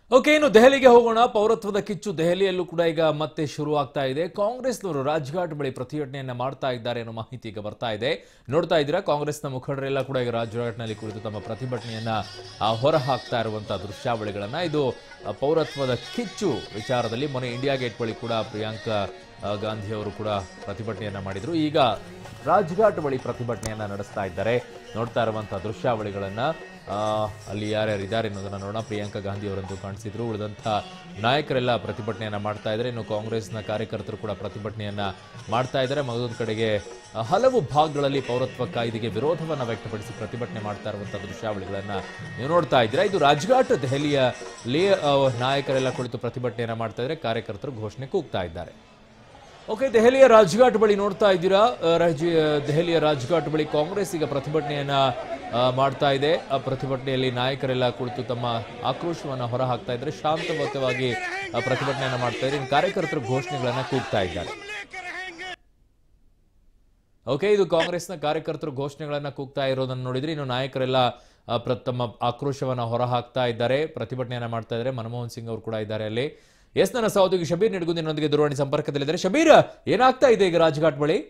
okay ಇನ್ನು ದೆಹಲಿಗೆ ಹೋಗೋಣ ಪೌರತ್ವದ ಕಿಚ್ಚು ದೆಹಲಿಯಲ್ಲೂ ಕೂಡ ಈಗ ಮತ್ತೆ ಶುರು ಆಗ್ತಾ ಇದೆ ಕಾಂಗ್ರೆಸ್ನವರು ರಾಜ್ಘಾಟ್ ಬಳಿ ಪ್ರತಿಭಟನೆಯನ್ನ ಮಾಡ್ತಾ ಇದ್ದಾರೆ ಅನ್ನೋ ಮಾಹಿತಿ ಈಗ ಬರ್ತಾ ಇದೆ ನೋಡ್ತಾ ಇದ್ದೀರಾ ಕಾಂಗ್ರೆಸ್ನ ಮುಖಂಡರೆಲ್ಲ ಕೂಡ ಈಗ ರಾಜ್ಘಾಟ್ನಲ್ಲಿ ಕುಳಿತು ತಮ್ಮ ಪ್ರತಿಭಟನೆಯನ್ನ ಆ, ಹೊರ ಹಾಕ್ತಾ ಇರುವಂತಹ ದೃಶ್ಯಾವಳಿಗಳನ್ನ ಇದು ಆ, ಪೌರತ್ವದ ಕಿಚ್ಚು ವಿಚಾರದಲ್ಲಿ ಮೊನ್ನೆ ಇಂಡಿಯಾ ಗೇಟ್ ಬಳಿ ಕೂಡ ಪ್ರಿಯಾಂಕಾ ಆ, ಗಾಂಧಿ ಅವರು ಕೂಡ ಪ್ರತಿಭಟನೆಯನ್ನ ಮಾಡಿದ್ರು ಈಗ ರಾಜ್ಘಾಟ್ ಬಳಿ ಪ್ರತಿಭಟನೆಯನ್ನ ನಡೆಸ್ತಾ ಇದ್ದಾರೆ ನೋಡ್ತಾ ಇರುವಂತಹ ದೃಶ್ಯಾವಳಿಗಳನ್ನ ಆ, ಅಲ್ಲಿ ಯಾರ್ಯಾರು ಇದ್ದಾರೆ ಅನ್ನೋದನ್ನ ನೋಡೋಣ ಪ್ರಿಯಾಂಕಾ ಗಾಂಧಿ ಅವರಂತೂ ಕಾಣಿಸಿದ್ರು ಉಳಿದಂಥ ನಾಯಕರೆಲ್ಲ ಪ್ರತಿಭಟನೆಯನ್ನ ಮಾಡ್ತಾ ಇದ್ದಾರೆ ಇನ್ನು ಕಾಂಗ್ರೆಸ್ನ ಕಾರ್ಯಕರ್ತರು ಕೂಡ ಪ್ರತಿಭಟನೆಯನ್ನ ಮಾಡ್ತಾ ಇದ್ದಾರೆ ಮಗದೊಂದು ಕಡೆಗೆ ಆ, ಹಲವು ಭಾಗಗಳಲ್ಲಿ ಪೌರತ್ವ ಕಾಯ್ದೆಗೆ ವಿರೋಧವನ್ನ ವ್ಯಕ್ತಪಡಿಸಿ ಪ್ರತಿಭಟನೆ ಮಾಡ್ತಾ ಇರುವಂತಹ ದೃಶ್ಯಾವಳಿಗಳನ್ನ ನೀವು ನೋಡ್ತಾ ಇದ್ದೀರಾ ಇದು ರಾಜ್ಘಾಟ್ ದೆಹಲಿಯ ಲೇ ಆ, ನಾಯಕರೆಲ್ಲ ಕುಳಿತು ಪ್ರತಿಭಟನೆಯನ್ನ ಮಾಡ್ತಾ ಇದ್ದಾರೆ ಕಾರ್ಯಕರ್ತರು ಘೋಷಣೆ ಕೂಗ್ತಾ ಇದ್ದಾರೆ ಓಕೆ ದೆಹಲಿಯ ರಾಜ್ಘಾಟ್ ಬಳಿ ನೋಡ್ತಾ ಇದ್ದೀರಾ ಆ, ರಾಜ್- ದೆಹಲಿಯ ರಾಜ್ಘಾಟ್ ಬಳಿ ಕಾಂಗ್ರೆಸ್ ಈಗ ಪ್ರತಿಭಟನೆಯನ್ನ ಆ, ಮಾಡ್ತಾ ಇದೆ ಆ ಪ್ರತಿಭಟನೆಯಲ್ಲಿ ನಾಯಕರೆಲ್ಲ ಕುಳಿತು ತಮ್ಮ ಆಕ್ರೋಶವನ್ನ ಹೊರ ಹಾಕ್ತಾ ಇದ್ದಾರೆ ಶಾಂತಯುತವಾಗಿ ಆ, ಪ್ರತಿಭಟನೆಯನ್ನ ಮಾಡ್ತಾ ಇದ್ದಾರೆ ಇನ್ನು ಕಾರ್ಯಕರ್ತರು ಘೋಷಣೆಗಳನ್ನ ಕೂಗ್ತಾ ಇದ್ದಾರೆ ಓಕೆ ಇದು ಕಾಂಗ್ರೆಸ್ನ ಕಾರ್ಯಕರ್ತರು ಘೋಷಣೆಗಳನ್ನ ಕೂಗ್ತಾ ಇರೋದನ್ನ ನೋಡಿದ್ರೆ ಇನ್ನು ನಾಯಕರೆಲ್ಲ ಆ, ಪ್ರ- ತಮ್ಮ ಆಕ್ರೋಶವನ್ನ ಹೊರ ಹಾಕ್ತಾ ಇದ್ದಾರೆ ಪ್ರತಿಭಟನೆಯನ್ನ ಮಾಡ್ತಾ ಇದ್ದಾರೆ ಮನಮೋಹನ್ ಸಿಂಗ್ ಅವರು ಕೂಡ ಇದ್ದಾರೆ ಅಲ್ಲಿ ಎಸ್ ನನ್ನ ಸಹೋದ್ಯೋಗಿ ಶಬೀರ್ ನಿಡಗುಂದಿನೊಂದಿಗೆ ದೂರವಾಣಿ ಸಂಪರ್ಕದಲ್ಲಿದ್ದಾರೆ ಶಬೀರ್ ಏನಾಗ್ತಾ ಇದೆ ಈಗ ರಾಜ್ಘಾಟ್ ಬಳಿ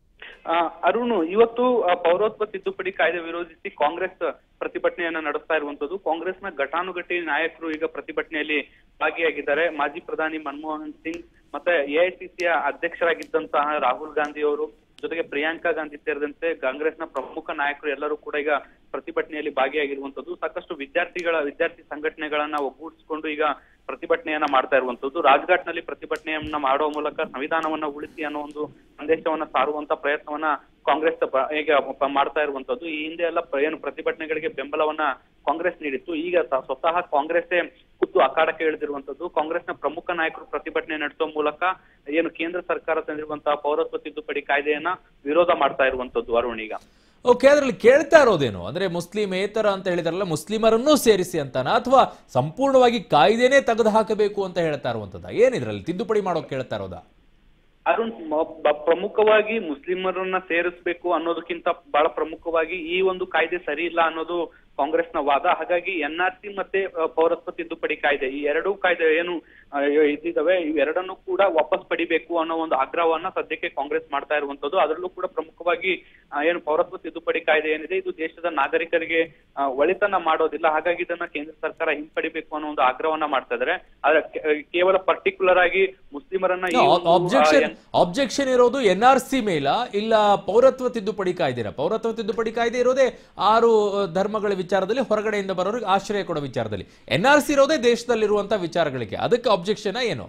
ಆ, ಅರುಣ್ ಇವತ್ತು ಆ, ಪೌರತ್ವ ತಿದ್ದುಪಡಿ ಕಾಯ್ದೆ ವಿರೋಧಿಸಿ ಕಾಂಗ್ರೆಸ್ ಪ್ರತಿಭಟನೆಯನ್ನ ನಡೆಸ್ತಾ ಇರುವಂತದ್ದು ಕಾಂಗ್ರೆಸ್ನ ಘಟಾನುಘಟಿ ನಾಯಕರು ಈಗ ಪ್ರತಿಭಟನೆಯಲ್ಲಿ ಭಾಗಿಯಾಗಿದ್ದಾರೆ ಮಾಜಿ ಪ್ರಧಾನಿ ಮನಮೋಹನ್ ಸಿಂಗ್ ಮತ್ತೆ ಎಐಸಿಸಿಯ ಅಧ್ಯಕ್ಷರಾಗಿದ್ದಂತಹ ರಾಹುಲ್ ಗಾಂಧಿ ಅವರು ಜೊತೆಗೆ ಪ್ರಿಯಾಂಕಾ ಗಾಂಧಿ ಸೇರಿದಂತೆ ಕಾಂಗ್ರೆಸ್ನ ಪ್ರಮುಖ ನಾಯಕರು ಎಲ್ಲರೂ ಕೂಡ ಈಗ ಪ್ರತಿಭಟನೆಯಲ್ಲಿ ಭಾಗಿಯಾಗಿರುವಂತದ್ದು ಸಾಕಷ್ಟು ವಿದ್ಯಾರ್ಥಿಗಳ ವಿದ್ಯಾರ್ಥಿ ಸಂಘಟನೆಗಳನ್ನ ಒಗ್ಗೂಡಿಸಿಕೊಂಡು ಈಗ ಪ್ರತಿಭಟನೆಯನ್ನ ಮಾಡ್ತಾ ಇರುವಂತದ್ದು ರಾಜ್ಘಾಟ್ ನಲ್ಲಿ ಪ್ರತಿಭಟನೆಯನ್ನ ಮಾಡುವ ಮೂಲಕ ಸಂವಿಧಾನವನ್ನ ಉಳಿಸಿ ಅನ್ನೋ ಒಂದು ಸಂದೇಶವನ್ನ ಸಾರುವಂತ ಪ್ರಯತ್ನವನ್ನ ಕಾಂಗ್ರೆಸ್ ಪ- ಈಗ ಪ- ಮಾಡ್ತಾ ಇರುವಂತದ್ದು ಈ ಹಿಂದೆ ಎಲ್ಲ ಪ್ರ- ಏನು ಪ್ರತಿಭಟನೆಗಳಿಗೆ ಬೆಂಬಲವನ್ನ ಕಾಂಗ್ರೆಸ್ ನೀಡಿತ್ತು ಈಗ ಸ- ಸ್ವತಃ ಕಾಂಗ್ರೆಸ್ಸೇ ಖುದ್ದು ಅಖಾಡಕ್ಕೆ ಇಳಿದಿರುವಂತದ್ದು ಕಾಂಗ್ರೆಸ್ನ ಪ್ರಮುಖ ನಾಯಕರು ಪ್ರತಿಭಟನೆ ನಡೆಸುವ ಮೂಲಕ ಏನು ಕೇಂದ್ರ ಸರ್ಕಾರ ತಂದಿರುವಂತಹ ಪೌರತ್ವ ತಿದ್ದುಪಡಿ ಕಾಯ್ದೆಯನ್ನ ವಿರೋಧ ಮಾಡ್ತಾ ಇರುವಂತದ್ದು ಅರುಣ್ ಈಗ ಓಕೆ ಅದರಲ್ಲಿ ಕೇಳ್ತಾ ಇರೋದೇನು ಅಂದ್ರೆ ಮುಸ್ಲಿಮೇತರ ಅಂತ ಹೇಳಿದಾರಲ್ಲ ಮುಸ್ಲಿಮರನ್ನೂ ಸೇರಿಸಿ ಅಂತಾನ ಅಥವಾ ಸಂಪೂರ್ಣವಾಗಿ ಕಾಯ್ದೆನೇ ತೆಗೆದು ಹಾಕಬೇಕು ಅಂತ ಹೇಳ್ತಾ ಇರುವಂತದ ಏನಿದ್ರಲ್ಲಿ ತಿದ್ದುಪಡಿ ಮಾಡೋಕೆ ಕೇಳ್ತಾ ಇರೋದಾ ಅರುಣ್ ಮ- ಬ- ಪ್ರಮುಖವಾಗಿ ಮುಸ್ಲಿಮರನ್ನ ಸೇರಿಸಬೇಕು ಅನ್ನೋದಕ್ಕಿಂತ ಬಹಳ ಪ್ರಮುಖವಾಗಿ ಈ ಒಂದು ಕಾಯ್ದೆ ಸರಿ ಇಲ್ಲ ಅನ್ನೋದು ಕಾಂಗ್ರೆಸ್ನ ವಾದ ಹಾಗಾಗಿ ಎನ್ ಆರ್ ಸಿ ಮತ್ತೆ ಆ, ಪೌರತ್ವ ತಿದ್ದುಪಡಿ ಕಾಯ್ದೆ ಈ ಎರಡೂ ಕಾಯ್ದೆ ಏನು ಆ, ಇದ್ದಿದ್ದಾವೆ ಇವೆರಡನ್ನು ಕೂಡ ವಾಪಸ್ ಪಡಿಬೇಕು ಅನ್ನೋ ಒಂದು ಆಗ್ರಹವನ್ನ ಸದ್ಯಕ್ಕೆ ಕಾಂಗ್ರೆಸ್ ಮಾಡ್ತಾ ಇರುವಂತದ್ದು ಅದರಲ್ಲೂ ಕೂಡ ಪ್ರಮುಖವಾಗಿ ಆ, ಏನು ಪೌರತ್ವ ತಿದ್ದುಪಡಿ ಕಾಯ್ದೆ ಏನಿದೆ ಇದು ದೇಶದ ನಾಗರಿಕರಿಗೆ ಆ, ಒಳಿತನ್ನ ಮಾಡೋದಿಲ್ಲ ಹಾಗಾಗಿ ಇದನ್ನ ಕೇಂದ್ರ ಸರ್ಕಾರ ಹಿಂಪಡಿಬೇಕು ಅನ್ನೋ ಒಂದು ಆಗ್ರಹವನ್ನ ಮಾಡ್ತಾ ಇದ್ದಾರೆ ಆದ್ರೆ ಕೆ- ಕೇವಲ ಪರ್ಟಿಕ್ಯುಲರ್ ಆಗಿ ಮುಸ್ಲಿಮರನ್ನ ಈ ಒಂದು, ಆ, ಆಬ್ಜೆಕ್ಷನ್ ಎನ್- ಆಬ್ಜೆಕ್ಷನ್ ಇರೋದು ಎನ್ ಆರ್ ಸಿ ಮೇಲ ಇಲ್ಲ ಪೌರತ್ವ ತಿದ್ದುಪಡಿ ಕಾಯ್ದೆನ ಪೌರತ್ವ ತಿದ್ದುಪಡಿ ಕಾಯ್ದೆ ಇರೋದೇ ಆರು ಅಹ್, ಧರ್ಮಗಳ ವಿಚಾರದಲ್ಲಿ ಹೊರಗಡೆಯಿಂದ ಬರೋರಿಗೆ ಆಶ್ರಯ ಕೊಡೋ ವಿಚಾರದಲ್ಲಿ ಎನ್ ಆರ್ ಸಿ ಇರೋದೇ ದೇಶದಲ್ಲಿರುವಂತಹ ವಿಚಾರಗಳಿಗೆ ಅದಕ್ಕೆ ಆಬ್ಜೆಕ್ಷನ್ ಏನು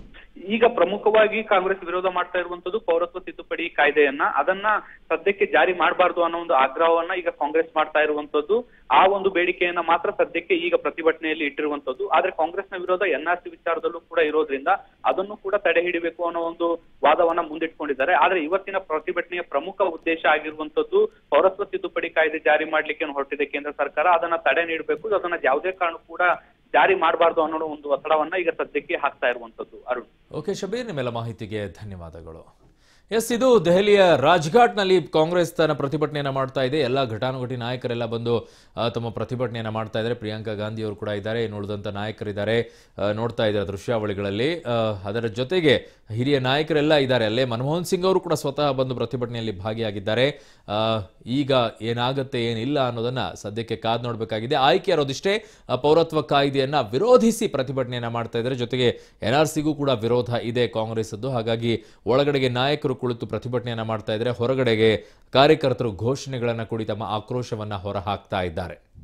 ಈಗ ಪ್ರಮುಖವಾಗಿ ಕಾಂಗ್ರೆಸ್ ವಿರೋಧ ಮಾಡ್ತಾ ಇರುವಂತದ್ದು ಪೌರತ್ವ ತಿದ್ದುಪಡಿ ಕಾಯ್ದೆಯನ್ನ ಅದನ್ನ ಸದ್ಯಕ್ಕೆ ಜಾರಿ ಮಾಡಬಾರ್ದು ಅನ್ನೋ ಒಂದು ಆಗ್ರಹವನ್ನ ಈಗ ಕಾಂಗ್ರೆಸ್ ಮಾಡ್ತಾ ಇರುವಂತದ್ದು ಆ ಒಂದು ಬೇಡಿಕೆಯನ್ನ ಮಾತ್ರ ಸದ್ಯಕ್ಕೆ ಈಗ ಪ್ರತಿಭಟನೆಯಲ್ಲಿ ಇಟ್ಟಿರುವಂತದ್ದು ಆದ್ರೆ ಕಾಂಗ್ರೆಸ್ನ ವಿರೋಧ ಎನ್ ಆರ್ ಸಿ ವಿಚಾರದಲ್ಲೂ ಕೂಡ ಇರೋದ್ರಿಂದ ಅದನ್ನು ಕೂಡ ತಡೆ ಹಿಡಿಬೇಕು ಅನ್ನೋ ಒಂದು ವಾದವನ್ನ ಮುಂದಿಟ್ಕೊಂಡಿದ್ದಾರೆ ಆದ್ರೆ ಇವತ್ತಿನ ಪ್ರತಿಭಟನೆಯ ಪ್ರಮುಖ ಉದ್ದೇಶ ಆಗಿರುವಂತದ್ದು ಪೌರತ್ವ ತಿದ್ದುಪಡಿ ಕಾಯ್ದೆ ಜಾರಿ ಮಾಡ್ಲಿಕ್ಕೆ ಹೊರಟಿದೆ ಕೇಂದ್ರ ಸರ್ಕಾರ ಅದನ್ನ ತಡೆ ನೀಡಬೇಕು ಅದನ್ನ ಯಾವುದೇ ಕಾರಣ ಕೂಡ ಜಾರಿ ಮಾಡಬಾರ್ದು ಅನ್ನೋ ಒಂದು ಒತ್ತಡವನ್ನ ಈಗ ಸದ್ಯಕ್ಕೆ ಹಾಕ್ತಾ ಇರುವಂತದ್ದು ಅರುಣ್ ಓಕೆ ಶಬೀರ್ ನಿಮ್ಮೆಲ್ಲ ಮಾಹಿತಿಗೆ ಧನ್ಯವಾದಗಳು ಎಸ್ ಇದು ದೆಹಲಿಯ ರಾಜ್ಘಾಟ್ನಲ್ಲಿ ಕಾಂಗ್ರೆಸ್ ತನ್ನ ಪ್ರತಿಭಟನೆಯನ್ನ ಮಾಡ್ತಾ ಇದೆ ಎಲ್ಲ ಘಟಾನುಘಟಿ ನಾಯಕರೆಲ್ಲ ಬಂದು ಆ, ತಮ್ಮ ಪ್ರತಿಭಟನೆಯನ್ನ ಮಾಡ್ತಾ ಇದ್ದಾರೆ ಪ್ರಿಯಾಂಕಾ ಗಾಂಧಿ ಅವರು ಕೂಡ ಇದ್ದಾರೆ ಇನ್ನು ಉಳಿದಂಥ ನಾಯಕರಿದ್ದಾರೆ ಆ, ನೋಡ್ತಾ ಇದ್ದಾರೆ ದೃಶ್ಯಾವಳಿಗಳಲ್ಲಿ ಆ, ಅದರ ಜೊತೆಗೆ ಹಿರಿಯ ನಾಯಕರೆಲ್ಲ ಇದ್ದಾರೆ ಅಲ್ಲೇ ಮನಮೋಹನ್ ಸಿಂಗ್ ಅವರು ಕೂಡ ಸ್ವತಃ ಬಂದು ಪ್ರತಿಭಟನೆಯಲ್ಲಿ ಭಾಗಿಯಾಗಿದ್ದಾರೆ ಆ, ಈಗ ಏನಾಗುತ್ತೆ ಏನಿಲ್ಲ ಅನ್ನೋದನ್ನ ಸದ್ಯಕ್ಕೆ ಕಾದ್ ನೋಡಬೇಕಾಗಿದೆ ಆಯ್ಕೆ ಇರೋದಿಷ್ಟೇ ಆ, ಪೌರತ್ವ ಕಾಯ್ದೆಯನ್ನ ವಿರೋಧಿಸಿ ಪ್ರತಿಭಟನೆಯನ್ನ ಮಾಡ್ತಾ ಇದ್ದಾರೆ ಜೊತೆಗೆ ಎನ್ ಆರ್ ಸಿಗೂ ಕೂಡ ವಿರೋಧ ಇದೆ ಕಾಂಗ್ರೆಸ್ದು ಹಾಗಾಗಿ ಒಳಗಡೆಗೆ ನಾಯಕರು ಕುಳಿತು ಪ್ರತಿಭಟನೆಯನ್ನ ಮಾಡ್ತಾ ಇದ್ದಾರೆ ಹೊರಗಡೆಗೆ ಕಾರ್ಯಕರ್ತರು ಘೋಷಣೆಗಳನ್ನ ಕೂಡಿ ತಮ್ಮ ಆಕ್ರೋಶವನ್ನ ಹೊರ ಹಾಕ್ತಾ ಇದ್ದಾರೆ